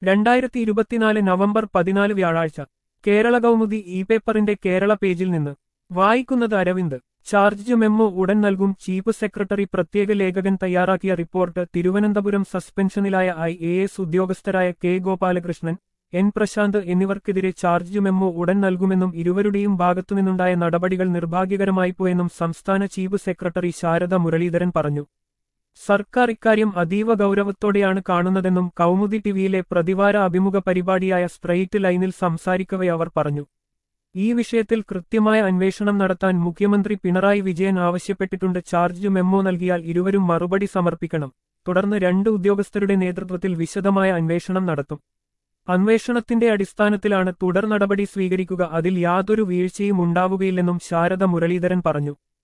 രണ്ടായിരത്തി ഇരുപത്തിനാല് നവംബർ പതിനാല് വ്യാഴാഴ്ച കേരള കൗമുദി ഇ പേപ്പറിന്റെ കേരള പേജിൽ നിന്ന് വായിക്കുന്നത് അരവിന്ദ് ചാർജ് മെമ്മോ ഉടൻ നൽകും ചീഫ് സെക്രട്ടറി പ്രത്യേക ലേഖകൻ തയ്യാറാക്കിയ റിപ്പോർട്ട് തിരുവനന്തപുരം സസ്പെൻഷനിലായ ഐ എ എസ് ഉദ്യോഗസ്ഥരായ കെ ഗോപാലകൃഷ്ണൻ എൻ പ്രശാന്ത് എന്നിവർക്കെതിരെ ചാർജ് മെമ്മോ ഉടൻ നൽകുമെന്നും ഇരുവരുടെയും ഭാഗത്തുനിന്നുണ്ടായ നടപടികൾ നിർഭാഗ്യകരമായി പോയെന്നും സംസ്ഥാന ചീഫ് സെക്രട്ടറി ശാരദ മുരളീധരൻ പറഞ്ഞു സർക്കാർ ഇക്കാര്യം അതീവ ഗൗരവത്തോടെയാണ് കാണുന്നതെന്നും കൗമുദി ടിവിയിലെ പ്രതിവാര അഭിമുഖ പരിപാടിയായ സ്ട്രെയിറ്റ് ലൈനിൽ സംസാരിക്കവെ അവർ പറഞ്ഞു ഈ വിഷയത്തിൽ കൃത്യമായ അന്വേഷണം നടത്താൻ മുഖ്യമന്ത്രി പിണറായി വിജയൻ ആവശ്യപ്പെട്ടിട്ടുണ്ട് ചാർജ് മെമ്മോ നൽകിയാൽ ഇരുവരും മറുപടി സമർപ്പിക്കണം തുടർന്ന് രണ്ട് ഉദ്യോഗസ്ഥരുടെ നേതൃത്വത്തിൽ വിശദമായ അന്വേഷണം നടത്തും അന്വേഷണത്തിന്റെ അടിസ്ഥാനത്തിലാണ് തുടർ നടപടി സ്വീകരിക്കുക അതിൽ യാതൊരു വീഴ്ചയും ഉണ്ടാവുകയില്ലെന്നും ശാരദ മുരളീധരൻ പറഞ്ഞു